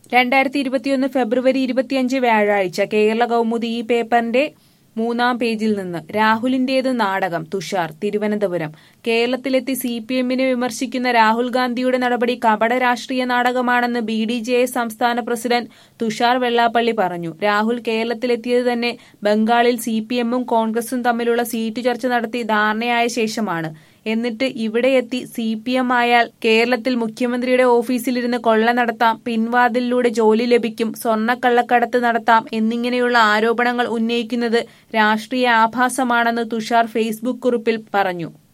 രണ്ടായിരത്തി ഇരുപത്തിയൊന്ന് ഫെബ്രുവരി ഇരുപത്തിയഞ്ച് വ്യാഴാഴ്ച കേരള കൗമുദി ഈ പേപ്പറിന്റെ മൂന്നാം പേജിൽ നിന്ന് രാഹുലിന്റേത് നാടകം തുഷാർ തിരുവനന്തപുരം കേരളത്തിലെത്തി സി പി എമ്മിനെ വിമർശിക്കുന്ന രാഹുൽ ഗാന്ധിയുടെ നടപടി കപട രാഷ്ട്രീയ നാടകമാണെന്ന് ബി ഡി ജെ എസ് സംസ്ഥാന പ്രസിഡന്റ് തുഷാർ വെള്ളാപ്പള്ളി പറഞ്ഞു രാഹുൽ കേരളത്തിലെത്തിയത് തന്നെ ബംഗാളിൽ സി പി എമ്മും കോൺഗ്രസും തമ്മിലുള്ള സീറ്റ് ചർച്ച നടത്തി ധാരണയായ ശേഷമാണ് എന്നിട്ട് ഇവിടെ എത്തി സി പി എം ആയാൽ കേരളത്തിൽ മുഖ്യമന്ത്രിയുടെ ഓഫീസിലിരുന്ന് കൊള്ള നടത്താം പിൻവാതിലിലൂടെ ജോലി ലഭിക്കും സ്വർണ്ണക്കള്ളക്കടത്ത് നടത്താം എന്നിങ്ങനെയുള്ള ആരോപണങ്ങൾ ഉന്നയിക്കുന്നത് രാഷ്ട്രീയ ആഭാസമാണെന്ന് തുഷാർ ഫേസ്ബുക്ക് കുറിപ്പിൽ പറഞ്ഞു